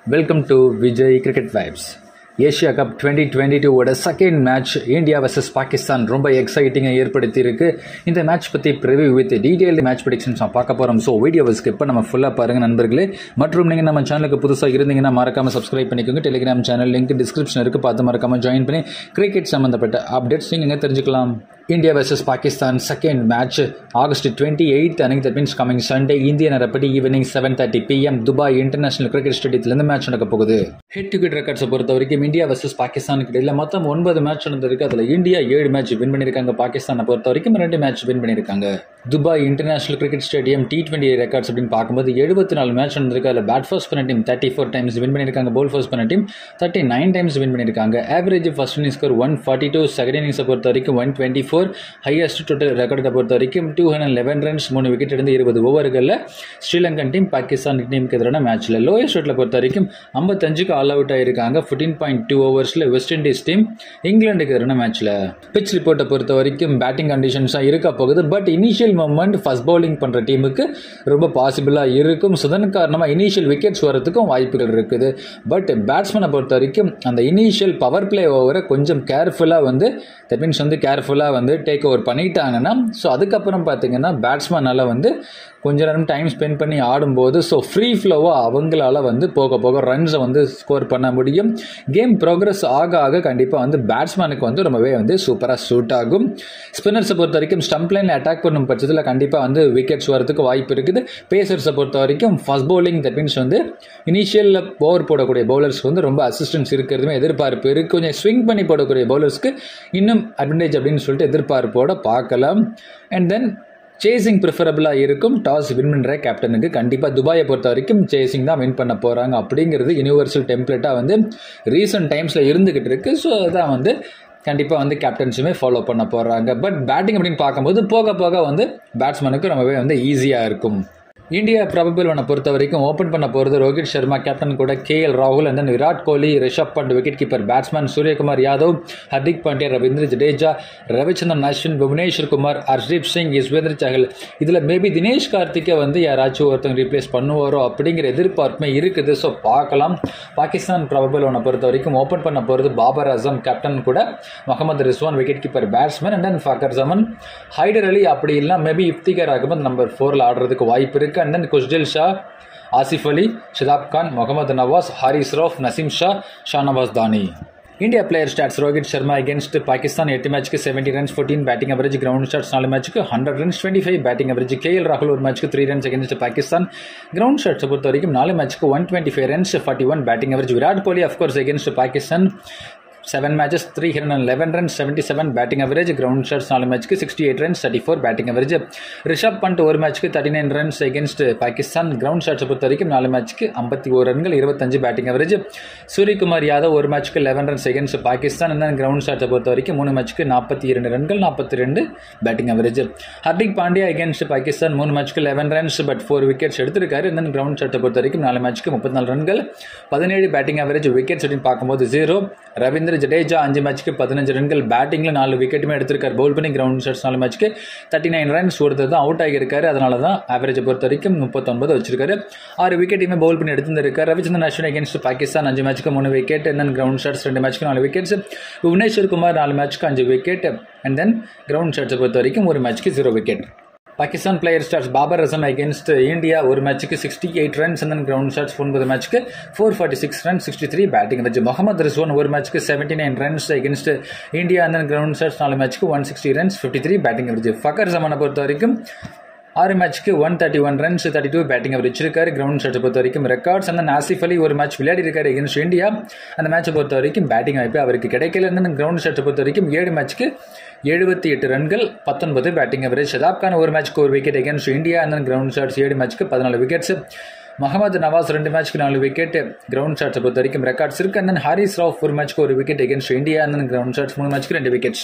welcome to Vijay cricket vibes Asia cup twenty twenty டூவோட second match India versus Pakistan ரொம்ப எக்ஸைட்டிங்காக ஏற்படுத்தியிருக்கு இந்த மேட்ச் பற்றி preview with detailed match predictions நான் பார்க்க போகிறோம் ஸோ வீடியோவை ஸ்கிப் நம்ம ஃபுல்லாக பாருங்கள் நண்பர்களே மற்றும் நீங்கள் நம்ம சேனலுக்கு புதுசாக இருந்தீங்கன்னா மறக்காமல் சப்ஸ்கிரைப் பண்ணிக்கோங்க டெலிகிராம் சேனல் லிங்க் டிஸ்கிரிப்ஷன் இருக்குது பார்த்து மறக்காமல் ஜாயின் பண்ணி கிரிக்கெட் சம்மந்தப்பட்ட அப்டேட்ஸ் நீங்கள் தெரிஞ்சுக்கலாம் India versus Pakistan second match August twenty eight அன்னைக்கு தட் மீன்ஸ் கமிங் சண்டே இந்திய நேரப்படி evening seven thirty PM Dubai international cricket ஸ்டேடியத்தில் மேட்ச் நடக்க போகுது ஹெட் டு ஹெட் ரெக்கார்ட்ஸை பொறுத்த வரைக்கும் இந்தியா வர்சஸ் பாகிஸ்தானுக்கு இடையில மொத்தம் ஒன்பது மேட்ச் நடந்திருக்கு அதில் இந்தியா ஏழு மேட்ச் வின் பண்ணியிருக்காங்க பாகிஸ்தானை பொறுத்த வரைக்கும் ரெண்டு மேட்ச் வின் பண்ணியிருக்காங்க Dubai international cricket stadium T twenty records அப்படின்னு பார்க்கும்போது எழுபத்தி நாலு மேட்ச் நடந்திருக்கு அதில் பேட் ஃபர்ஸ்ட் பண்ண team thirty four times win பண்ணியிருக்காங்க போல் ஃபர்ஸ்ட் பண்ண team thirty nine times win பண்ணியிருக்காங்க average first inning score one forty two second இன்னிங்ஸை பொறுத்த வரைக்கும் one twenty four highest total ரெக்கார்டை பொறுத்த வரைக்கும் டூ ஹண்ட்ரட் லெவன் ரன்ஸ் மூணு விக்கெட் இருந்து இருபது ஓவர்களில் ஸ்ரீலங்கன் டீம் பாகிஸ்தான் டீமுக்கு எதிரான மேட்ச்சில் லோயஸ்ட் ரேட்டில் பொறுத்த வரைக்கும் ஐம்பத்தஞ்சுக்கு ஆல் அவுட் ஆயிருக்காங்க ஃபோர்டீன் பாயிண்ட் டூ ஓவர்ஸில் வெஸ்ட் இண்டீஸ் டீம் இங்கிலாந்துக்கு எதிரான மேட்ச்சில் பிச் ரிப்போர்ட்டை பொறுத்த வரைக்கும் பேட்டிங் கண்டிஷன்ஸாக இருக்க போகுது but initial moment first bowling பண்ணுற டீமுக்கு ரொம்ப பாசிபிளாக இருக்கும் ஸோ அதன் காரணமாக இனிஷியல் விக்கெட்ஸ் வரதுக்கும் வாய்ப்புகள் இருக்குது பட் பேட்ஸ்மேனை பொறுத்த வரைக்கும் அந்த இனிஷியல் பவர் பிளே ஓவரை கொஞ்சம் கேர்ஃபுல்லாக வந்து தட் மீன்ஸ் வந்து கேர்ஃபுல்லாக வந்து டேக் ஓவர் பண்ணிட்டாங்கன்னா ஸோ அதுக்கப்புறம் பார்த்தீங்கன்னா பேட்ஸ்மேனால் வந்து கொஞ்ச நேரம் டைம் ஸ்பெண்ட் பண்ணி ஆடும்போது ஸோ ஃப்ரீ ஃப்ளோவாக அவங்களால வந்து போக போக ரன்ஸை வந்து ஸ்கோர் பண்ண முடியும் கேம் ப்ரோக்ரஸ் ஆக ஆக கண்டிப்பாக வந்து பேட்ஸ்மேனுக்கு வந்து ரொம்பவே வந்து சூப்பராக சூட் ஆகும் ஸ்பின்னர்ஸை பொறுத்த வரைக்கும் ஸ்டம்ப் லைனில் அட்டாக் பண்ணும் பட்சத்தில் கண்டிப்பாக வந்து விக்கெட்ஸ் வரதுக்கு வாய்ப்பு இருக்குது பேசர்ஸை பொறுத்த வரைக்கும் ஃபஸ்ட் பவுலிங் தட் மீன்ஸ் வந்து இனிஷியலில் ஓவர் போடக்கூடிய பவுலர்ஸ்க்கு வந்து ரொம்ப அசிஸ்டன்ஸ் இருக்கிறதுமே எதிர்பார்ப்பு இருக்குது கொஞ்சம் ஸ்விங் பண்ணி போடக்கூடிய பவுலர்ஸ்க்கு இன்னும் அட்வான்டேஜ் அப்படின்னு சொல்லிட்டு எதிர்பார்ப்போட பார்க்கலாம் அண்ட் தென் சேசிங் ப்ரிஃபரபிளாக இருக்கும் டாஸ் வின் பண்ணுற கேப்டனுக்கு கண்டிப்பாக துபாயை பொறுத்த வரைக்கும் சேசிங் தான் வின் பண்ண போகிறாங்க அப்படிங்கிறது யூனிவர்சல் டெம்ப்ளேட்டாக வந்து ரீசன்ட் டைம்ஸில் இருந்துக்கிட்டு இருக்குது ஸோ அதான் வந்து கண்டிப்பாக வந்து கேப்டன்ஸுமே ஃபாலோ பண்ண போகிறாங்க பட் பேட்டிங் அப்படின்னு பார்க்கும்போது போக போக வந்து பேட்ஸ்மேனுக்கு ரொம்பவே வந்து ஈஸியாக இருக்கும் இந்தியா ப்ராபபிள் ஒன்னை பொறுத்த வரைக்கும் ஓப்பன் பண்ண போகிறது ரோஹித் சர்மா கேப்டன் கூட கே எல் ராகுல் and then Virat Kohli Rishabh Pant wicket keeper batsman Suryakumar Yadav Hardik Pandya Ravindra Jadeja Ravichandran Ashwin Bhuvneshwar Kumar Harshdeep Singh Yuzvendra Chahal இதில் மேபி தினேஷ் கார்த்திகை வந்து யாராச்சும் ஒருத்தவங்க ரீப்ளேஸ் பண்ணுவாரோ அப்படிங்கிற எதிர்பார்ப்புமே இருக்குது ஸோ பார்க்கலாம் பாகிஸ்தான் ப்ராபபிள் ஒன்னை பொறுத்த வரைக்கும் ஓப்பன் பண்ண போகிறது பாபர் அசம் கேப்டன் கூட Mohammad Rizwan wicket keeper batsman and then Fakhar Zaman Haider Ali அப்படி இல்லை மேபி இஃப்திகர் அகமது நம்பர் ஃபோரில் ஆடுறதுக்கு வாய்ப்பு இருக்குது and then Khushdil Shah Asif Ali Shadab Khan Mohammad Nawaz Haris Rauf Naseem Shah Shahnawaz Dahani India player stats Rohit Sharma against Pakistan எட்டு மேட்ச்க்கு seventy runs fourteen batting average ground shots நாலு மேட்ச்க்கு hundred runs twenty five batting average K L ராகுல் ஒரு மேட்ச்க்கு three runs against Pakistan ground ஷாட்ஸை பொறுத்த வரைக்கும் நாலு மேட்ச்க்கு one twenty five runs forty one batting average Virat Kohli of course against Pakistan seven matches three hundred and eleven runs seventy seven batting average ground shots நாலு மேட்ச்க்கு sixty eight runs thirty four batting average Rishabh Pant ஒரு மேட்ச்க்கு thirty nine runs against Pakistan ground ஷாட்ஸை பொறுத்த வரைக்கும் நாலு மேட்ச்க்கு ஐம்பத்தி ஒரு ரன்கள் இருபத்தஞ்சு பேட்டிங் அவரேஜ் சூரியகுமார் யாதவ் ஒரு மேட்ச்க்கு eleven runs against Pakistan and then ground ஷாட்ஸை பொறுத்த வரைக்கும் மூணு மேட்ச்க்கு நாற்பத்தி இரண்டு ரன்கள் நாற்பத்தி ரெண்டு batting average Hardik Pandya against Pakistan மூணு மேட்ச்க்கு eleven runs but four wickets எடுத்திருக்காரு and then கிரவுண்ட் ஷாட்டை பொறுத்த வரைக்கும் நாலு மேட்ச்க்கு முப்பத்தி நாலு ரன்கள் பதினேழு பேட்டிங் அவரேஜ் விக்கெட்ஸ் அப்படின்னு பார்க்கும்போது ஜீரோ ரவீந்திர ஜடேஜா அஞ்சு மேட்ச்க்கு பதினஞ்சு ரன்கள் பேட்டிங்கில் நாலு விக்கெட்டுமே எடுத்திருக்காரு பவுல் பண்ணி கிரவுண்ட் ஷாட்ஸ் நாலு மேட்ச்க்கு தேர்ட்டி நைன் ரன்ஸ் ஒருத்தர் தான் அவுட் ஆகியிருக்காரு அதனால தான் ஆவரேஜை பொறுத்த வரைக்கும் முப்பத்தொன்பது வச்சிருக்காரு ஆறு விக்கெட்டையுமே பவுல் பண்ணி எடுத்திருக்காரு ரவிச்சந்திரன் அஸ்வின் அகேன்ஸ்ட் பாகிஸ்தான் அஞ்சு மேட்ச்க்கு மூணு விக்கெட் தென் கிரவுண்ட் ஷாட்ஸ் ரெண்டு மேட்ச்க்கு நாலு விக்கெட்ஸ் புவனேஸ்வர் குமார் நாலு மேட்ச்க்கு அஞ்சு விக்கெட் அண்ட் தென் கிரவுண்ட் ஷாட்ஸை பொறுத்த வரைக்கும் ஒரு மேட்ச்க்கு zero wicket Pakistan player stars Babar Azam against India ஒரு மேட்ச்சுக்கு sixty eight runs and ground shots ஒன்பது மேட்ச்க்கு four forty six run sixty three batting வச்சு முகமது ரிஸ்வான் ஒரு மேட்ச்க்கு seventy nine runs against India and ground shots நாலு மேட்ச்க்கு one sixty runs fifty three batting வச்சு ஃபக்கர் ஜமானை பொறுத்த வரைக்கும் ஆறு மேட்ச்க்கு one thirty one runs thirty two batting அவர் வச்சிருக்காரு கிரவுண்ட் ஷாட்டை பொறுத்த வரைக்கும் ரெக்கார்ட்ஸ் அந்த ஆசிஃப் அலி ஒரு மேட்ச் விளையாடி இருக்காரு எகென்ஸ்ட் இந்தியா அந்த மேட்சை பொறுத்த வரைக்கும் பேட்டிங் வாய்ப்பு அவருக்கு கிடைக்கல அந்த கிரவுண்ட் ஷாட்டை பொறுத்த வரைக்கும் ஏழு மேட்ச்க்கு எழுபத்தி எட்டு ரன்கள் பத்தொன்பது பேட்டிங் அவரேஜ் ஷதாப் கான் ஒரு மேட்ச்க்கு ஒரு விக்கெட் எகென்ஸ்ட் இந்தியா அந்த கிரவுண்ட் ஷாட்ஸ் ஏழு மேட்ச்க்கு பதினாலு விக்கெட்ஸ் முகமது நவாஸ் ரெண்டு மேட்ச்க்கு நாலு விக்கெட் கிரவுண்ட் ஷாட்ஸை பொறுத்த வரைக்கும் ரெக்கார்ட்ஸ் இருக்கு அண்ட் ஹாரிஸ் ராவ் ஒரு மேட்ச்க்கு ஒரு விக்கெட் எகென்ஸ்ட் இந்தியா அந்த கிரவுண்ட் ஷாட்ஸ் மூணு மேட்ச்க்கு ரெண்டு விக்கெட்ஸ்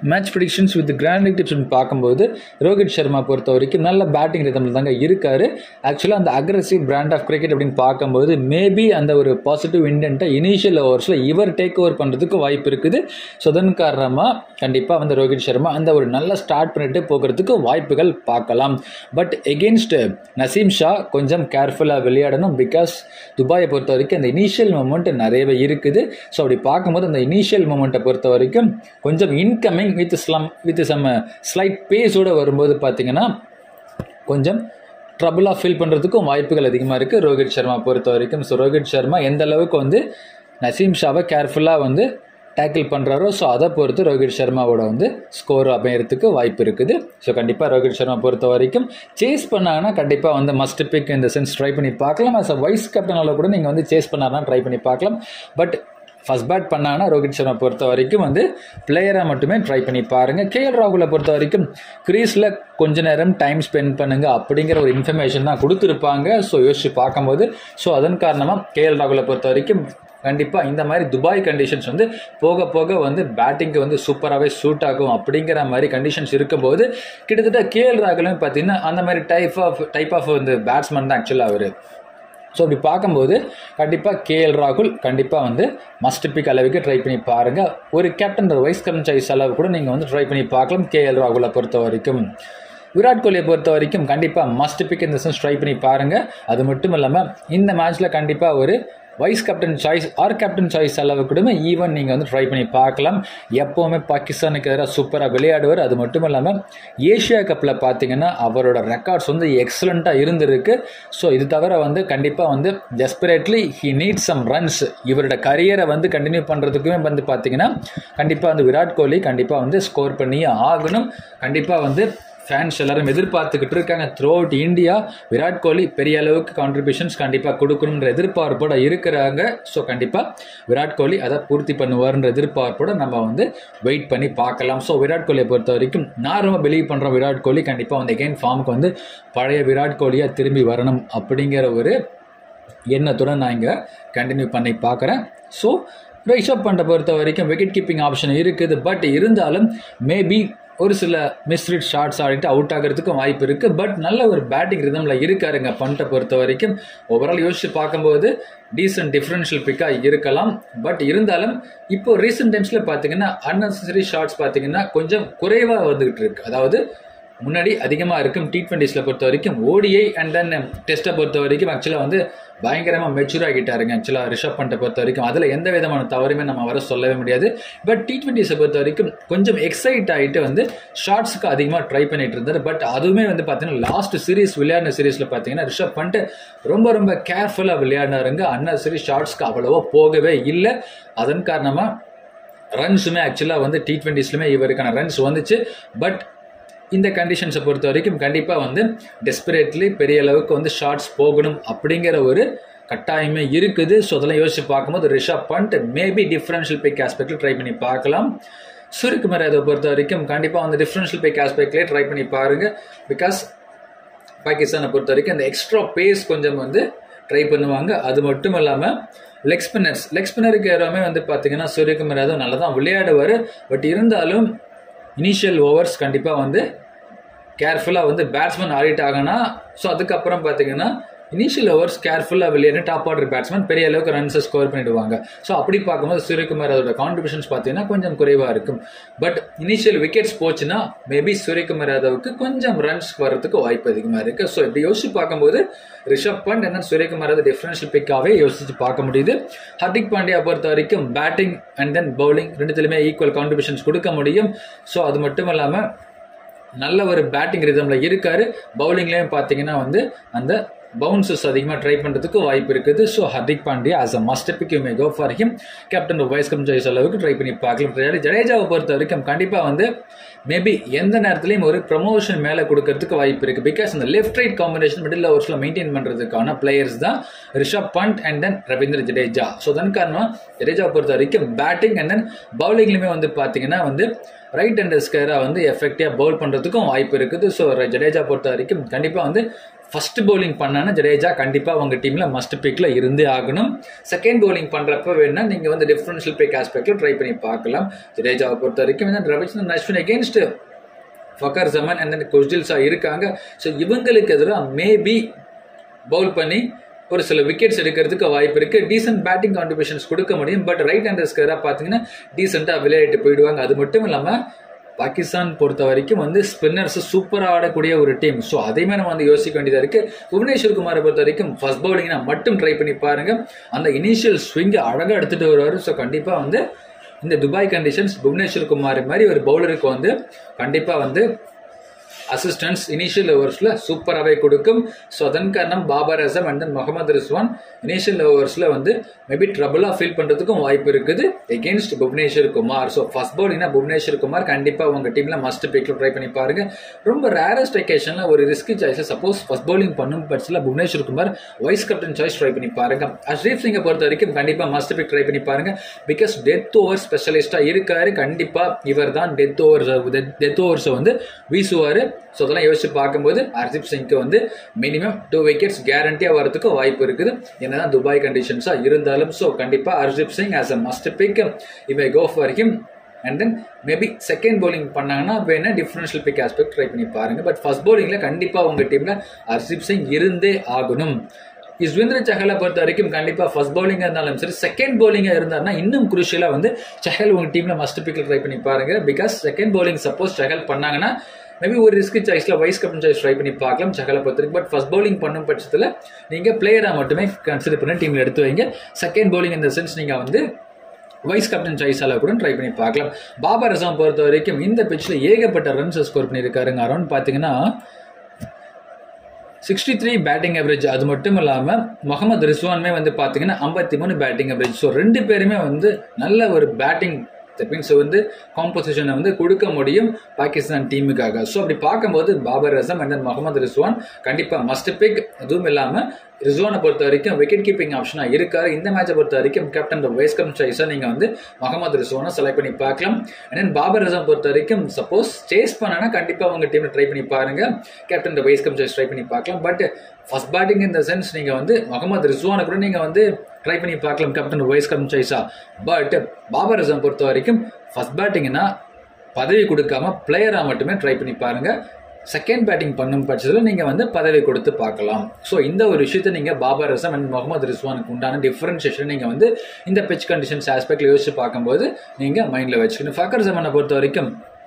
மேட்ச் ப்ரிடிக்ஷன்ஸ் வித் கிராண்டிக் டிப்ஸ் பார்க்கும்போது ரோஹித் சர்மா பொறுத்த வரைக்கும் நல்ல பேட்டிங் ரிதமில் தாங்க இருக்காரு ஆக்சுவலாக அந்த அக்ரஸிவ் பிராண்ட் ஆஃப் கிரிக்கெட் அப்படின்னு பார்க்கும்போது மேபி அந்த ஒரு பாசிட்டிவ் இன்டென்ட்டை இனிஷியல் ஓவர்ஸில் இவர் டேக் ஓவர் பண்ணுறதுக்கு வாய்ப்பு இருக்குது ஸோ அதன் காரணமாக கண்டிப்பாக வந்து ரோஹித் சர்மா அந்த ஒரு நல்ல ஸ்டார்ட் பண்ணிட்டு போகிறதுக்கு வாய்ப்புகள் பார்க்கலாம் பட் எகென்ஸ்ட் நசீம் ஷா கொஞ்சம் கேர்ஃபுல்லாக விளையாடணும் பிகாஸ் துபாயை பொறுத்த வரைக்கும் அந்த இனிஷியல் மூமெண்ட் நிறையவே இருக்குது ஸோ அப்படி பார்க்கும்போது அந்த இனிஷியல் மூமெண்ட்டை பொறுத்த வரைக்கும் கொஞ்சம் incoming with slam with some slight பேஸோடு வரும்போது பார்த்தீங்கன்னா கொஞ்சம் ட்ரபுளாக ஃபீல் பண்ணுறதுக்கும் வாய்ப்புகள் அதிகமாக இருக்குது ரோஹித் சர்மா பொறுத்த வரைக்கும் ஸோ ரோஹித் சர்மா எந்த அளவுக்கு வந்து நசீம் ஷாவை கேர்ஃபுல்லாக வந்து டேக்கிள் பண்ணுறாரோ ஸோ அதை பொறுத்து ரோஹித் சர்மாவோட வந்து ஸ்கோர் அமையறதுக்கு வாய்ப்பு இருக்குது ஸோ கண்டிப்பாக ரோஹித் சர்மா பொறுத்த வரைக்கும் சேஸ் பண்ணாங்கன்னா கண்டிப்பாக வந்து மஸ்ட் பிக் இந்த சென்ஸ் ட்ரை பண்ணி பார்க்கலாம் அஸ் அ வைஸ் கேப்டனால கூட நீங்கள் வந்து சேஸ் பண்ணாருன்னா ட்ரை பண்ணி பார்க்கலாம் பட் ஃபஸ்ட் பேட் பண்ணாங்கன்னா ரோஹித் சர்மா பொறுத்த வரைக்கும் வந்து பிளேயராக மட்டுமே ட்ரை பண்ணி பாருங்கள் கேஎல் ராகுலை பொறுத்த வரைக்கும் க்ரீஸில் கொஞ்ச நேரம் டைம் ஸ்பெண்ட் பண்ணுங்க அப்படிங்கிற ஒரு இன்ஃபர்மேஷன் தான் கொடுத்துருப்பாங்க ஸோ யோசிச்சு பார்க்கும்போது ஸோ அதன் காரணமாக கேஎல் ராகுலை பொறுத்த வரைக்கும் கண்டிப்பாக இந்த மாதிரி துபாய் கண்டிஷன்ஸ் வந்து போக போக வந்து பேட்டிங்க்கு வந்து சூப்பராகவே சூட் ஆகும் அப்படிங்கிற மாதிரி கண்டிஷன்ஸ் இருக்கும்போது கிட்டத்தட்ட கேஎல் ராகுலும் பார்த்தீங்கன்னா அந்த மாதிரி டைப் ஆஃப் டைப் ஆஃப் வந்து பேட்ஸ்மேன் தான் ஆக்சுவலாக அவர் ஸோ அப்படி பார்க்கும்போது கண்டிப்பாக கேஎல் ராகுல் கண்டிப்பாக வந்து மஸ்ட் பிக் அளவுக்கு ட்ரை பண்ணி பாருங்கள் ஒரு கேப்டன் ஒரு வைஸ் கேப்டன் சாய்ஸ் அளவு கூட நீங்கள் வந்து ட்ரை பண்ணி பார்க்கலாம் கேஎல் ராகுலை பொறுத்த வரைக்கும் விராட் கோலியை பொறுத்த வரைக்கும் கண்டிப்பாக மஸ்ட் பிக் இந்த சென்ஸ் ட்ரை பண்ணி பாருங்கள் அது மட்டும் இல்லாமல் இந்த மேட்ச்சில் கண்டிப்பாக ஒரு vice captain choice or captain choice அளவு கூட ஈவன் நீங்கள் வந்து ட்ரை பண்ணி பார்க்கலாம் எப்போவுமே பாகிஸ்தானுக்கு எதிராக சூப்பராக விளையாடுவார் அது மட்டும் இல்லாமல் ஏஷியா கப்பில் பார்த்தீங்கன்னா அவரோட ரெக்கார்ட்ஸ் வந்து எக்ஸலண்ட்டாக இருந்திருக்கு ஸோ இது தவிர வந்து கண்டிப்பாக வந்து desperately he need some runs இவரோட கரியரை வந்து கண்டினியூ பண்ணுறதுக்குமே வந்து பார்த்தீங்கன்னா கண்டிப்பாக வந்து விராட் கோலி கண்டிப்பாக வந்து ஸ்கோர் பண்ணியே ஆகணும் கண்டிப்பாக வந்து ஃபேன்ஸ் எல்லாரும் எதிர்பார்த்துக்கிட்டு இருக்காங்க throughout India Virat Kohli பெரிய அளவுக்கு கான்ட்ரிபியூஷன்ஸ் கண்டிப்பாக கொடுக்கணுன்ற எதிர்பார்ப்போட இருக்கிறாங்க ஸோ கண்டிப்பாக விராட் கோலி அதை பூர்த்தி பண்ணுவார்ன்ற எதிர்பார்ப்போட நம்ம வந்து வெயிட் பண்ணி பார்க்கலாம் ஸோ விராட் கோலியை பொறுத்த வரைக்கும் நான் ரொம்ப பிலீவ் பண்ணுறோம் விராட் கோலி கண்டிப்பாக வந்து எகைன் ஃபார்முக்கு வந்து பழைய விராட் கோலியாக திரும்பி வரணும் அப்படிங்கிற ஒரு எண்ணத்துடன் நான் இங்கே கண்டினியூ பண்ணி பார்க்குறேன் ஸோ ரிஷப் பண்டை பொறுத்த வரைக்கும் விக்கெட் கீப்பிங் ஆப்ஷன் இருக்குது பட் இருந்தாலும் மேபி ஒரு சில மிஸ்ரிட் ஷாட்ஸ் ஆடிட்டு அவுட் ஆகிறதுக்கும் வாய்ப்பு இருக்குது பட் நல்ல ஒரு பேட்டிங் ரிதமில் இருக்காருங்க பண்ட்டை பொறுத்த வரைக்கும் ஓவரால் யோசிச்சு பார்க்கும்போது டீசென்ட் டிஃப்ரென்ஷியல் பிக்காக இருக்கலாம் பட் இருந்தாலும் இப்போ ரீசெண்ட் டைம்ஸில் பார்த்தீங்கன்னா அன்னெசரி ஷாட்ஸ் பார்த்தீங்கன்னா கொஞ்சம் குறைவாக வந்துகிட்டு இருக்கு அதாவது முன்னாடி அதிகமாக இருக்கும் டி ட்வெண்ட்டிஸில் பொறுத்த வரைக்கும் ஓடிஐ அண்ட் தென் டெஸ்ட்டை பொறுத்த வரைக்கும் ஆக்சுவலாக வந்து பயங்கரமாக மெச்சூர் ஆகிட்டாருங்க ஆக்சுவலாக ரிஷப் பண்ட்டை பொறுத்த வரைக்கும் அதில் எந்த விதமான தவறுமே நம்ம வர சொல்லவே முடியாது பட் டி ட்வெண்ட்டிஸை பொறுத்த வரைக்கும் கொஞ்சம் எக்ஸைட் ஆகிட்டு வந்து ஷார்ட்ஸுக்கு அதிகமாக ட்ரை பண்ணிட்டு இருந்தார் பட் அதுவுமே வந்து பார்த்தீங்கன்னா லாஸ்ட் சீரீஸ் விளையாடின சீரீஸில் பார்த்தீங்கன்னா ரிஷப் பண்ட் ரொம்ப ரொம்ப கேர்ஃபுல்லாக விளையாடினாருங்க அண்ணா சீரீஸ் ஷார்ட்ஸ்க்கு அவ்வளோவா போகவே இல்லை அதன் காரணமாக ரன்ஸுமே ஆக்சுவலாக வந்து டி ட்வெண்ட்டிஸ்லுமே இவருக்கான ரன்ஸ் வந்துச்சு பட் இந்த கண்டிஷன்ஸை பொறுத்த வரைக்கும் கண்டிப்பாக வந்து டெஸ்பரேட்லி பெரிய அளவுக்கு வந்து ஷார்ட்ஸ் போகணும் அப்படிங்கிற ஒரு கட்டாயமே இருக்குது ஸோ அதெல்லாம் யோசிச்சு பார்க்கும்போது Rishabh Pant maybe differential pick ஆஸ்பெக்டில் ட்ரை பண்ணி பார்க்கலாம் சூரியகுமார் யாதவ் பொறுத்த வரைக்கும் கண்டிப்பாக வந்து டிஃப்ரென்ஷியல் பிக் ஆஸ்பெக்ட்லேயே ட்ரை பண்ணி பாருங்க பிகாஸ் பாகிஸ்தானை பொறுத்த வரைக்கும் அந்த எக்ஸ்ட்ரா பேஸ் கொஞ்சம் வந்து ட்ரை பண்ணுவாங்க அது மட்டும் இல்லாமல் லெக் ஸ்பின்னர்ஸ் லெக் ஸ்பின்னருக்கு யாருமே வந்து பார்த்தீங்கன்னா சூரியகுமார் யாதவ் நல்லா தான் விளையாடுவார் பட் இருந்தாலும் இனிஷியல் ஓவர்ஸ் கண்டிப்பாக வந்து கேர்ஃபுல்லாக வந்து பேட்ஸ்மேன் ஆடிட்டாங்கன்னா ஸோ அதுக்கப்புறம் பார்த்தீங்கன்னா இனிஷியல் ஓவர்ஸ் கேர்ஃபுல்லாக விளையாடி டாப் ஆர்டர் பேட்ஸ்மேன் பெரிய அளவுக்கு ரன்ஸை ஸ்கோர் பண்ணிடுவாங்க ஸோ அப்படி பார்க்கும்போது சூரியகுமார் அதோட கான்ட்ரிபியூஷன்ஸ் பார்த்தீங்கன்னா கொஞ்சம் குறைவாக இருக்கும் பட் இனிஷியல் விக்கெட்ஸ் போச்சுன்னா மேபி சூரியகுமார் யாதவுக்கு கொஞ்சம் ரன்ஸ் வர்றதுக்கு வாய்ப்பு அதிகமாக இருக்குது ஸோ இப்படி யோசிச்சு பார்க்கும்போது ரிஷப் பண்ட் என்ன சூரியகுமார் அது டிஃபரன்ஷியல் பிக்காகவே யோசிச்சு பார்க்க முடியுது ஹர்திக் பாண்டியா பொறுத்த வரைக்கும் பேட்டிங் அண்ட் தென் பவுலிங் ரெண்டுத்துலையுமே ஈக்குவல் கான்ட்ரிபியூஷன்ஸ் கொடுக்க முடியும் ஸோ அது மட்டும் இல்லாமல் நல்ல ஒரு பேட்டிங் ரிதமில் இருக்காரு பவுலிங்லேயும் பார்த்தீங்கன்னா வந்து அந்த பவுன்சஸ் அதிகமாக ட்ரை பண்ணுறதுக்கு வாய்ப்பு இருக்குது so Hardik Pandya as a must pick you may go for him captain vice cum choice அளவுக்கு ட்ரை பண்ணி பார்க்கலாம் ஜடேஜாவை பொறுத்த வரைக்கும் கண்டிப்பாக வந்து மேபி எந்த நேரத்துலையும் ஒரு ப்ரமோஷன் மேலே கொடுக்கறதுக்கு வாய்ப்பு இருக்குது பிகாஸ் இந்த லெஃப்ட் ரைட் காம்பினேஷன் மிடில் ஓவர்ஸில் மெயின்டைன் பண்ணுறதுக்கான பிளேயர்ஸ் தான் Rishabh Pant and then Ravindra Jadeja so அதன் காரணமாக ஜடேஜாவை பொறுத்த வரைக்கும் பேட்டிங் அண்ட் தென் பவுலிங்லையுமே வந்து பார்த்தீங்கன்னா வந்து ரைட் ஹேண்டர்ஸ்கராக வந்து எஃபெக்டிவாக பவுல் பண்ணுறதுக்கும் வாய்ப்பு இருக்குது ஸோ ஜடேஜா பொறுத்த வரைக்கும் கண்டிப்பாக வந்து ஃபர்ஸ்ட் பவுலிங் பண்ணானா ஜடேஜா கண்டிப்பாக அவங்க டீமில் மஸ்ட் பிக்கில் இருந்தே ஆகணும் செகண்ட் பவுலிங் பண்ணுறப்ப வேணா நீங்கள் வந்து டிஃபரன்ஷியல் பிக் ஆஸ்பெக்டில் ட்ரை பண்ணி பார்க்கலாம் ஜடேஜாவை பொறுத்த வரைக்கும் வந்து Ravichandran Ashwin against Fakhar Zaman and then Khushdil Shah இருக்காங்க ஸோ இவங்களுக்கு எதிராக மேபி பவுல் பண்ணி ஒரு சில விக்கெட்ஸ் எடுக்கிறதுக்கு வாய்ப்பு இருக்கு டீசென்ட் பேட்டிங் கான்ட்ரிபியூஷன்ஸ் கொடுக்க முடியும் பட் ரைட் ஹேண்டர்ஸ்க்கு பார்த்தீங்கன்னா டீசெண்டாக விளையாட்டு போயிடுவாங்க அது மட்டும் இல்லாமல் பாகிஸ்தான் பொறுத்த வரைக்கும் வந்து ஸ்பின்னர்ஸ் சூப்பராக ஆடக்கூடிய ஒரு டீம் ஸோ அதையுமே நம்ம வந்து யோசிக்க வேண்டியதாக இருக்கு புவனேஸ்வர் குமாரை பொறுத்த வரைக்கும் ஃபர்ஸ்ட் பவுலிங்னா மட்டும் ட்ரை பண்ணி பாருங்க அந்த இனிஷியல் ஸ்விங்கை அழகாக எடுத்துட்டு வருவார் ஸோ கண்டிப்பாக வந்து இந்த துபாய் கண்டிஷன்ஸ் புவனேஸ்வர் குமார் மாதிரி ஒரு பவுலருக்கு வந்து கண்டிப்பாக வந்து அசிஸ்டன்ஸ் இனிஷியல் ஓவர்ஸில் சூப்பராகவே கொடுக்கும் ஸோ அதன் காரணம் Babar Azam and then Mohammad Rizwan initial ஓவர்ஸில் வந்து மேபி ட்ரபுளாக ஃபீல் பண்ணுறதுக்கும் வாய்ப்பு இருக்குது against Bhuvneshwar Kumar so first பவுலிங்னா புவனேஸ்வர் குமார் கண்டிப்பாக உங்கள் டீமில் மஸ்ட் பிக்கில் ட்ரை பண்ணி பாருங்க ரொம்ப ரேரஸ்ட் ஒகேஷனில் ஒரு risky choice suppose first bowling பண்ணும் பட்சத்தில் Bhuvneshwar Kumar vice captain choice try பண்ணி பாருங்க அஷ்ரீப் சிங்கை பொறுத்த வரைக்கும் கண்டிப்பாக மஸ்ட் பிக் ட்ரை பண்ணி பாருங்க பிகாஸ் டெத் ஓவர் ஸ்பெஷலிஸ்டாக இருக்காரு கண்டிப்பாக இவர் தான் டெத் ஓவர்ஸ் டெத் ஓவர்ஸை வந்து வீசுவார் ஸோ அதெல்லாம் யோசிச்சு பார்க்கும்போது ஹர்தீப் சிங்க்கு வந்து மினிமம் டூ விக்கெட்ஸ் கேரண்டியாக வரதுக்கு வாய்ப்பு இருக்குது என்னதான் துபாய் கண்டிஷன்ஸாக இருந்தாலும் ஸோ கண்டிப்பாக Hardeep Singh as a must pick இவை go for him and then maybe second bowling பண்ணாங்கன்னா வேணா டிஃபரன்ஷியல் பிக் ஆஸ்பெக்ட் ட்ரை பண்ணி பாருங்க பட் ஃபர்ஸ்ட் பவுலிங்கில் கண்டிப்பாக உங்கள் டீமில் ஹர்தீப் சிங் இருந்தே ஆகணும் யுஸ்வேந்திர சஹலை பொறுத்த வரைக்கும் கண்டிப்பாக ஃபர்ஸ்ட் பவுலிங்காக இருந்தாலும் சரி செகண்ட் பவுலிங்காக இருந்தாருன்னா இன்னும் குருஷியலாக வந்து சஹல் உங்கள் டீமில் மஸ்ட் பிக்கில் ட்ரை பண்ணி பாருங்க because second bowling suppose Chahal பண்ணாங்கன்னா மேபி ஒரு ரிஸ்க் சாய்ஸில் வைஸ் கேப்டன் சாய்ஸ் ட்ரை பண்ணி பார்க்கலாம் சகலை பொறுத்தவரைக்கும் பட் ஃபர்ஸ்ட் பவுலிங் பண்ணும் பட்சத்தில் நீங்கள் பிளேயராக மட்டுமே கன்சிடர் பண்ணி டீமில் எடுத்து வைங்க செகண்ட் பவுலிங் இந்த சென்ஸ் நீங்கள் வந்து வைஸ் கேப்டன் சாய்ஸால கூட ட்ரை பண்ணி பார்க்கலாம் பாபர் அசாம் பொறுத்த வரைக்கும் இந்த பிச்சில் ஏகப்பட்ட ரன்ஸ் ஸ்கோர் பண்ணியிருக்காருங்க அரௌண்ட் பார்த்தீங்கன்னா சிக்ஸ்டி த்ரீ பேட்டிங் அவரேஜ் அது மட்டும் இல்லாமல் முகமது ரிஸ்வானுமே வந்து பார்த்தீங்கன்னா ஐம்பத்தி மூணு பேட்டிங் அவரேஜ் ஸோ ரெண்டு பேருமே வந்து நல்ல ஒரு பேட்டிங் தட் மீன்ஸ் வந்து காம்போசிஷனை வந்து கொடுக்க முடியும் பாகிஸ்தான் டீமுக்காக ஸோ அப்படி பார்க்கும்போது பாபர் அசம் அண்ட் தென் முகமது ரிஸ்வான் கண்டிப்பாக மஸ்ட் பிக் எதுவும் இல்லாமல் ரிஸ்வானை பொறுத்த வரைக்கும் விக்கெட் கீப்பிங் ஆப்ஷனாக இருக்காரு இந்த மேட்சை பொறுத்த வரைக்கும் கேப்டன் வைஸ் கேப்டன் சாய்ஸாக நீங்கள் வந்து முகமது ரிஸ்வானை செலக்ட் பண்ணி பார்க்கலாம் அண்ட் தென் பாபர் அசம் பொறுத்த வரைக்கும் சப்போஸ் சேஸ் பண்ணனா கண்டிப்பாக உங்கள் டீமில் ட்ரை பண்ணி பாருங்க captain vice captain choice try பண்ணி பார்க்கலாம் பட் ஃபர்ஸ்ட் பேட்டிங் இந்த சென்ஸ் நீங்கள் வந்து முகமது ரிஸ்வானை கூட நீங்கள் வந்து ட்ரை பண்ணி பார்க்கலாம் கேப்டன் வைஸ் கேப்டன் சாய்ஸா பட் பாபர் அசம் பொறுத்த வரைக்கும் ஃபர்ஸ்ட் பேட்டிங்னா பதவி கொடுக்காம பிளேயராக மட்டுமே ட்ரை பண்ணி பாருங்க செகண்ட் பேட்டிங் பண்ணும் பட்சத்தில் நீங்கள் வந்து பதவி கொடுத்து பார்க்கலாம் ஸோ இந்த ஒரு விஷயத்தை நீங்கள் பாபர் ரசம் அண்ட் முகமது ரிஸ்வானுக்கு உண்டான டிஃபரன்ஷியேஷன் நீங்கள் வந்து இந்த பிச் கண்டிஷன்ஸ் ஆஸ்பெக்டில் யோசிச்சு பார்க்கும்போது நீங்கள் மைண்டில் வச்சுக்கணும் ஃபக்கர் ஜமானை பொறுத்த வரைக்கும்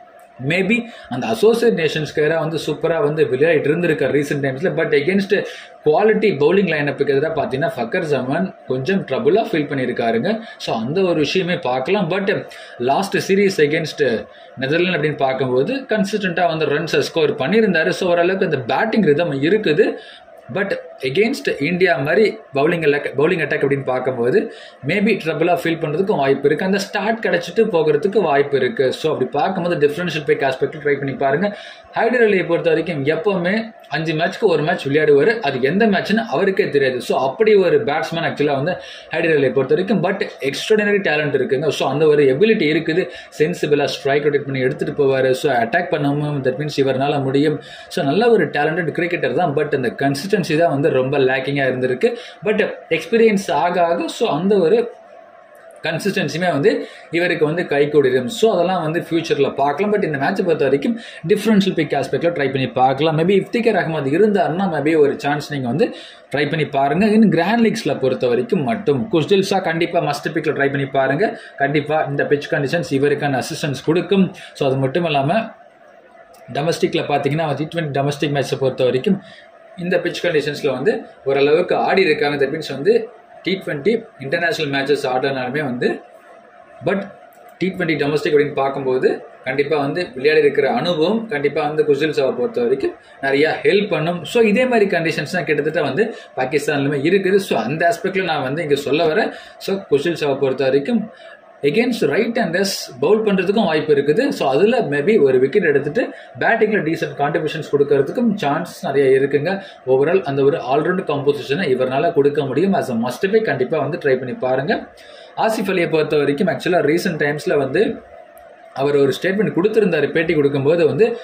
மேபி அந்த அசோசியேட் நேஷன்ஸ்க்கு வந்து சூப்பராக வந்து விளையாடிட்டு இருந்திருக்கார் ரீசெண்ட் டைம்ஸில் பட் எகேன்ஸ்ட் குவாலிட்டி பவுலிங் லைனப்புக்கு எதிராக பார்த்தீங்கன்னா ஃபக்கர் ஜமான் கொஞ்சம் ட்ரபுளாக ஃபீல் பண்ணியிருக்காருங்க ஸோ அந்த ஒரு விஷயமே பார்க்கலாம் but last series against Netherland அப்படின்னு பார்க்கும்போது கன்சிஸ்டண்ட்டாக வந்து ரன்ஸை ஸ்கோர் பண்ணியிருந்தாரு ஸோ ஓரளவுக்கு அந்த பேட்டிங் ரிதம் இருக்குது பட் எகெயின்ஸ்ட் இந்தியா மாதிரி பவுலிங் பவுலிங் அட்டாக் அப்படின்னு பார்க்கும்போது மேபி ட்ரபிளாக ஃபீல் பண்ணுறதுக்கும் வாய்ப்பு இருக்குது அந்த ஸ்டார்ட் கிடச்சிட்டு போகிறதுக்கு வாய்ப்பு இருக்குது ஸோ அப்படி பார்க்கும்போது டிஃப்ரென்ஷியல் பேக் ஆஸ்பெக்ட் ட்ரை பண்ணி பாருங்கள் ஹைடர் அலியை பொறுத்த வரைக்கும் எப்போவுமே அஞ்சு மேட்ச்க்கு ஒரு மேட்ச் விளையாடுவார் அது எந்த மேட்ச்னு அவருக்கே தெரியாது ஸோ அப்படி ஒரு பேட்ஸ்மேன் ஆக்சுவலாக வந்து ஹைடர் அலியை பொறுத்த வரைக்கும் பட் எக்ஸ்ட்ராடினரி டேலண்ட் இருக்குங்க ஸோ அந்த ஒரு எபிலிட்டி இருக்குது சென்சிபிளாக ஸ்ட்ரைக் ரொட்டேட் பண்ணி எடுத்துகிட்டு போவார் ஸோ அட்டாக் பண்ணவும் தட் மீன்ஸ் இவரால் முடியும் ஸோ நல்ல ஒரு டேலண்டட் கிரிக்கெட்டர் தான் பட் அந்த கன்சிஸ்டன்சி தான் வந்து ரொம்ப லேக்கிங்காக இருந்திருக்கு பட் எக்ஸ்பீரியன்ஸ் ஆக ஆக ஸோ அந்த ஒரு கன்சிஸ்டன்சியுமே வந்து இவருக்கு வந்து கை கூடிடும் ஸோ அதெல்லாம் வந்து ஃபியூச்சரில் பார்க்கலாம் பட் இந்த மேட்சை பொறுத்த வரைக்கும் டிஃப்ரென்ஷியல் பிக் ஆஸ்பெக்டில் ட்ரை பண்ணி பார்க்கலாம் மேபி இஃப்திகர் அகமது இருந்தாருன்னா மேபி ஒரு சான்ஸ் நீங்கள் வந்து ட்ரை பண்ணி பாருங்கள் இன்னும் கிராண்ட் லீக்ஸில் பொறுத்த வரைக்கும் மட்டும் குஸ்டில்ஸாக கண்டிப்பாக மஸ்ட் பிக்கில் ட்ரை பண்ணி பாருங்கள் கண்டிப்பாக இந்த பிச் கண்டிஷன்ஸ் இவருக்கான அசிஸ்டன்ஸ் கொடுக்கும் ஸோ அது மட்டும் இல்லாமல் டொமஸ்டிக்கில் பார்த்தீங்கன்னா டி ட்வெண்ட்டி டொமஸ்டிக் மேட்ச்சை பொறுத்த வரைக்கும் இந்த பிச் கண்டிஷன்ஸில் வந்து ஓரளவுக்கு ஆடி இருக்காங்க தட் மீன்ஸ் வந்து டி ட்வெண்ட்டி இன்டர்நேஷ்னல் மேட்சஸ் ஆடினாலுமே வந்து பட் டி ட்வெண்ட்டி டொமஸ்டிக் அப்படின்னு பார்க்கும்போது கண்டிப்பாக வந்து விளையாடி இருக்கிற அனுபவம் கண்டிப்பாக வந்து குஜில் சாவை பொறுத்த வரைக்கும் நிறையா ஹெல்ப் பண்ணும் ஸோ இதே மாதிரி கண்டிஷன்ஸ் தான் கிட்டத்தட்ட வந்து பாகிஸ்தான்லுமே இருக்குது ஸோ அந்த ஆஸ்பெக்டில் நான் வந்து இங்கே சொல்ல வரேன் ஸோ குஷில் சாவை பொறுத்த வரைக்கும் எகெயின்ஸ்ட் ரைட் ஹேண்டர்ஸ் பவுல் பண்ணுறதுக்கும் வாய்ப்பு இருக்குது ஸோ அதில் மேபி ஒரு விக்கெட் எடுத்துட்டு பேட்டிங்கில் டீசென்ட் கான்ட்ரிபியூஷன்ஸ் கொடுக்கறதுக்கும் சான்ஸ் நிறைய இருக்குங்க ஓவரால் அந்த ஒரு ஆல்ரவுண்ட் காம்போசிஷனை இவரால் கொடுக்க முடியும் ஆஸ் அ மஸ்ட் பை கண்டிப்பாக வந்து ட்ரை பண்ணி பாருங்கள் ஆசிஃப் அலியை பொறுத்த வரைக்கும் ஆக்சுவலாக ரீசெண்ட் டைம்ஸில் வந்து அவர் ஒரு ஸ்டேட்மெண்ட் கொடுத்துருந்தாரு பேட்டி கொடுக்கும்போது வந்து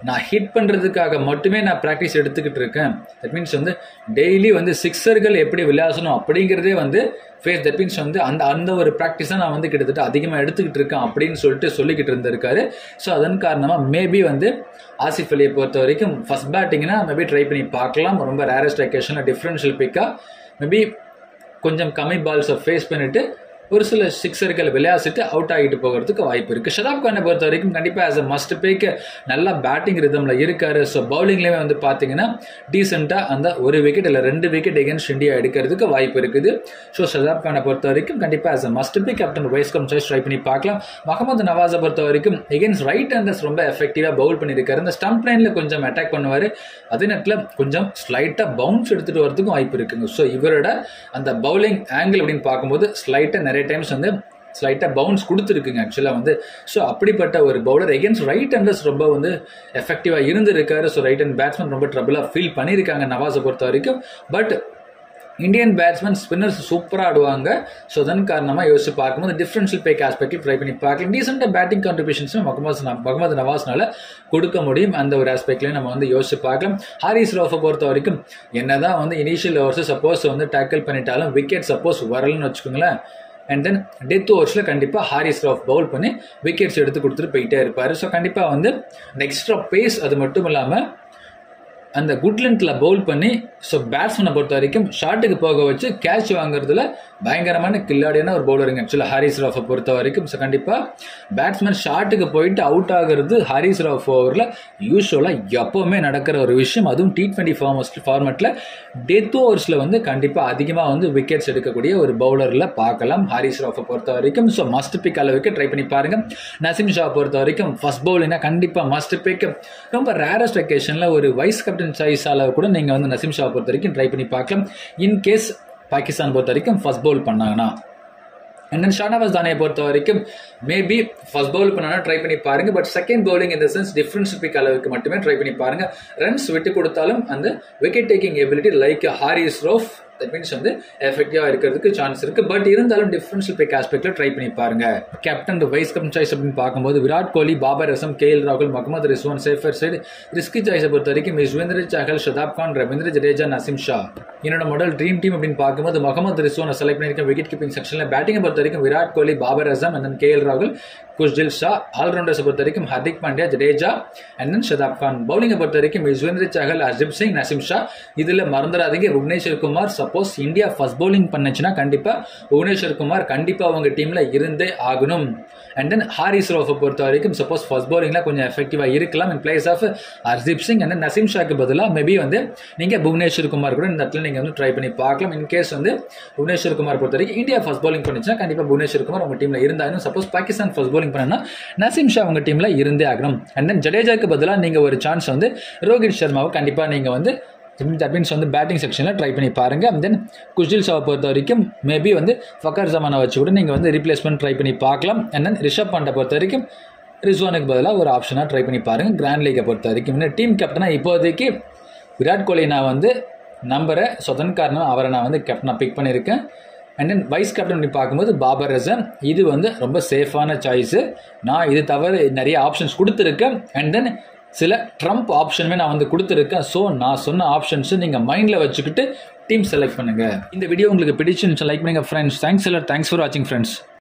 நான் ஹிட் பண்ணுறதுக்காக மட்டுமே நான் ப்ராக்டிஸ் எடுத்துக்கிட்டு இருக்கேன் தட் மீன்ஸ் வந்து டெய்லி வந்து சிக்ஸர்கள் எப்படி விளையாடணும் அப்படிங்கிறதே வந்து ஃபேஸ் தட் மீன்ஸ் வந்து அந்த அந்த ஒரு ப்ராக்டிஸை நான் வந்து கிட்டத்தட்ட அதிகமாக எடுத்துக்கிட்டு இருக்கேன் அப்படின்னு சொல்லிட்டு சொல்லிக்கிட்டு இருந்திருக்காரு ஸோ அதன் காரணமாக மேபி வந்து ஆசிஃப் அலியை பொறுத்த வரைக்கும் ஃபர்ஸ்ட் பேட்டிங்னா மேபி ட்ரை பண்ணி பார்க்கலாம் ரொம்ப ரேரஸ்ட் அக்கேஷனில் டிஃப்ரென்ஷியல் பிக்காக மேபி கொஞ்சம் கம்மி பால்ஸை ஃபேஸ் பண்ணிட்டு ஒரு சில சிக்ஸர்கள் விளையாசிட்டு அவுட் ஆகிட்டு போகிறதுக்கு வாய்ப்பு இருக்குது ஷதாப் கானை பொறுத்த வரைக்கும் கண்டிப்பாக ஆஸ் அ மஸ்ட் பேக்கு நல்லா பேட்டிங் ரிதமில் இருக்காரு ஸோ பவுலிங்லேயுமே வந்து பார்த்தீங்கன்னா டீசெண்டாக அந்த ஒரு விக்கெட் இல்லை ரெண்டு விக்கெட் எகென்ஸ்ட் இந்தியா எடுக்கிறதுக்கு வாய்ப்பு இருக்குது ஸோ ஷதாப் கானை பொறுத்த வரைக்கும் கண்டிப்பாக as a must pay captain vice cum choice try பண்ணி பார்க்கலாம் முகமது நவாஸை பொறுத்த வரைக்கும் எகென்ஸ்ட் ரைட் ஹேண்டர்ஸ் ரொம்ப எஃபெக்டிவாக பவுல் பண்ணியிருக்காரு இந்த ஸ்டம்ப் லைனில் கொஞ்சம் அட்டாக் பண்ணுவார் அதே நேரத்தில் கொஞ்சம் ஸ்லைட்டாக பவுன்ஸ் எடுத்துகிட்டு வரதுக்கும் வாய்ப்பு இருக்குங்க ஸோ இவரோட அந்த பவுலிங் ஆங்கிள் அப்படின்னு பார்க்கும்போது ஸ்லைட்டாக நிறைய டைம்ஸ் வந்து ஸ்லைட்டாக பவுன்ஸ் கொடுத்துருக்குங்க ஆக்சுவலாக வந்து ஸோ அப்படிப்பட்ட ஒரு பவுலர் எகேன்ஸ்ட் ரைட் ஹேண்டர்ஸ் ரொம்ப வந்து எஃபெக்டிவாக இருந்திருக்காரு ஸோ ரைட் ஹேண்ட் பேட்ஸ்மேன் ரொம்ப ட்ரபிளாக ஃபீல் பண்ணியிருக்காங்க நவாஸை பொறுத்த வரைக்கும் பட் இந்தியன் பேட்ஸ்மேன் ஸ்பின்னர்ஸ் சூப்பராக ஆடுவாங்க ஸோ அதன் காரணமாக யோசிச்சு பார்க்கும்போது டிஃப்ரென்ஷியல் பேக் ஆஸ்பெக்டில் ட்ரை பண்ணி பார்க்கலாம் டீசெண்டாக பேட்டிங் கான்ட்ரிபியூஷன்ஸும் முகமது முகமது நவாஸ்னால கொடுக்க முடியும் அந்த ஒரு ஆஸ்பெக்ட்லையும் நம்ம வந்து யோசிச்சு பார்க்கலாம் ஹாரிஸ் ரோஃபை பொறுத்த வரைக்கும் என்னதான் வந்து இனிஷியல் ஓவர்ஸ் சப்போஸ் வந்து டேக்கிள் பண்ணிட்டாலும் விக்கெட் சப்போஸ் வரலன்னு வச்சுக்கோங்களேன் அண்ட் தென் டெத் ஓவர்ஸில் கண்டிப்பாக ஹாரிஸ் ராஃப் பவுல் பண்ணி விக்கெட்ஸ் எடுத்து கொடுத்துட்டு போயிட்டே இருப்பார் ஸோ கண்டிப்பாக வந்து எக்ஸ்ட்ரா பேஸ் அது மட்டும் இல்லாமல் அந்த குட் லென்த்தில் பவுல் பண்ணி ஸோ பேட்ஸ்மேனை பொறுத்த வரைக்கும் ஷாட்டுக்கு போக வச்சு கேட்ச் வாங்குறதுல பயங்கரமான கில்லாடியான ஒரு பவுலருங்க ஆக்சுவலாக ஹாரிஸ் ராஃபை பொறுத்த வரைக்கும் ஸோ கண்டிப்பாக பேட்ஸ்மேன் ஷாட்டுக்கு போயிட்டு அவுட் ஆகிறது ஹாரிஸ் ராஃப் ஓவரில் யூஸ்வலாக எப்போவுமே நடக்கிற ஒரு விஷயம் அதுவும் டி ட்வெண்ட்டி ஃபார்மஸ் ஃபார்மெட்டில் டெத் ஓவர்ஸில் வந்து கண்டிப்பாக அதிகமாக வந்து விக்கெட்ஸ் எடுக்கக்கூடிய ஒரு பவுலரில் பார்க்கலாம் ஹாரிஸ் ராஃபை பொறுத்த வரைக்கும் ஸோ மஸ்ட் பிக் அளவுக்கு ட்ரை பண்ணி பாருங்கள் நசிம் ஷா பொறுத்த வரைக்கும் ஃபர்ஸ்ட் பவுலிங்னா கண்டிப்பாக மஸ்ட் பிக் ரொம்ப ரேரஸ்ட் வெக்கேஷனில் ஒரு வைஸ் கேப்டன் சாய்ஸ் அளவு கூட நீங்கள் வந்து நசிம் ஷா பொறுத்த வரைக்கும் ட்ரை பண்ணி பார்க்கலாம் இன்கேஸ் பாகிஸ்தான் பொறுத்த வரைக்கும் ஃபர்ஸ்ட் பவுல் பண்ணாங்கன்னா அண்ட் தென் ஷானவாஸ் தானியை பொறுத்த வரைக்கும் மேபி ஃபர்ஸ்ட் பவுல் பண்ணா ட்ரை பண்ணி பாருங்க பட் செகண்ட் பவுலிங் இந்த சென்ஸ் டிஃபரன்ஸ் பிக் அளவுக்கு மட்டுமே ட்ரை பண்ணி பாருங்க ரன்ஸ் விட்டு கொடுத்தாலும் அந்த wicket taking ability like Haris Rauf that means வந்து எஃபெக்டிவாக இருக்கிறதுக்கு சான்ஸ் இருக்கு பட் இருந்தாலும் டிஃபரன்ஷியல் பிக் ஆஸ்பெக்டில் ட்ரை பண்ணி பாருங்க கேப்டன் வைஸ் கேப்டன் சாய்ஸ் அப்படின்னு பார்க்கும்போது விராட் கோலி பாபர் அசம் கே எல் ராகுல் Mohammad Rizwan safer side risky சாய்ஸை பொறுத்த வரைக்கும் யுஸ்வேந்திர சஹல் ஷதாப் கான் ரவீந்திர ஜடேஜா நசிம் ஷா என்னோட மாடல் ட்ரீம் டீம் அப்படின்னு பார்க்கும்போது முகமது ரிஸ்வானை செலக்ட் பண்ணியிருக்கேன் விக்கெட் கீப்பிங் செக்ஷனில் பேட்டிங்கை பொறுத்த வரைக்கும் Virat Kohli Babar Azam and then K L ராகுல் குஷ்டில் ஷா ஆல்ரவுண்டர்ஸை பொறுத்த வரைக்கும் ஹர்திக் பாண்டியா ஜடேஜா அண்ட் தென் ஷதாப் கான் பவுலிங்கை பொறுத்த வரைக்கும் யுஸ்வேந்திர சஹல் அர்ஜிப் சிங் நசிம் ஷா இதில் மறந்துடாதீங்க Bhuvneshwar Kumar suppose India first bowling பண்ணுச்சுன்னா கண்டிப்பாக புவனேஸ்வர் குமார் கண்டிப்பாக அவங்க டீமில் இருந்தே ஆகணும் அண்ட் தென் ஹாரிஸ் ரோஃபை பொறுத்த வரைக்கும் சப்போஸ் ஃபர்ஸ்ட் பவுலிங்கில் கொஞ்சம் எஃபெக்டிவாக இருக்கலாம் in place of Hardeep Singh and Naseem ஷாக்கு பதிலாக மேபி வந்து நீங்கள் புவனேஸ்வர் குமார் கூட இந்த இடத்துல நீங்கள் வந்து ட்ரை பண்ணி பார்க்கலாம் இன் கேஸ் வந்து புவனேஸ்வர் குமார் பொறுத்த வரைக்கும் இந்தியா ஃபர்ஸ்ட் பவுலிங் பண்ணுச்சுன்னா கண்டிப்பாக புவனேஸ்வர் குமார் உங்கள் டீமில் இருந்தாலும் சப்போஸ் பாகிஸ்தான் ஃபர்ஸ்ட் பவுலிங் பண்ணனா நசீம் ஷா உங்கள் டீமில் இருந்தே ஆகணும் அண்ட் தென் ஜடேஜாக்கு பதிலாக நீங்கள் ஒரு சான்ஸ் வந்து ரோஹித் சர்மாவை கண்டிப்பாக நீங்கள் வந்து தட் மீன்ஸ் வந்து பேட்டிங் செக்ஷனில் ட்ரை பண்ணி பாருங்க அண்ட் தென் குஷ்டில் ஷாவை பொறுத்த வரைக்கும் மேபி வந்து ஃபக்கர் ஜமானை வச்சு கூட நீங்கள் வந்து ரீப்ளேஸ்மெண்ட் ட்ரை பண்ணி பார்க்கலாம் அண்ட் தென் ரிஷப் பண்டை பொறுத்த வரைக்கும் ரிஸ்வானுக்கு பதிலாக ஒரு ஆப்ஷனாக ட்ரை பண்ணி பாருங்கள் கிராண்ட் லீகை பொறுத்த வரைக்கும் இன்னும் டீம் கேப்டனாக இப்போதைக்கு விராட் கோலி நான் வந்து நம்பரை சொதன் காரணம் அவரை நான் வந்து கேப்டனாக பிக் பண்ணியிருக்கேன் அண்ட் தென் வைஸ் கேப்டன் பண்ணி பார்க்கும்போது பாபர் ரசன் இது வந்து ரொம்ப சேஃபான சாய்ஸு நான் இது தவிர நிறைய ஆப்ஷன்ஸ் கொடுத்துருக்கேன் அண்ட் தென் சில ட்ரம்ப் ஆப்ஷனுமே நான் வந்து கொடுத்துருக்கேன் ஸோ நான் சொன்ன ஆப்ஷன்ஸை நீங்கள் மைண்டில் வச்சுக்கிட்டு டீம் செலக்ட் பண்ணுங்கள் இந்த வீடியோ உங்களுக்கு பிடிச்சிருந்துச்சு லைக் பண்ணுங்கள் ஃப்ரெண்ட்ஸ் தேங்க்ஸ் எல்லாம் தேங்க்ஸ் ஃபார் வாட்சிங் ஃப்ரெண்ட்ஸ்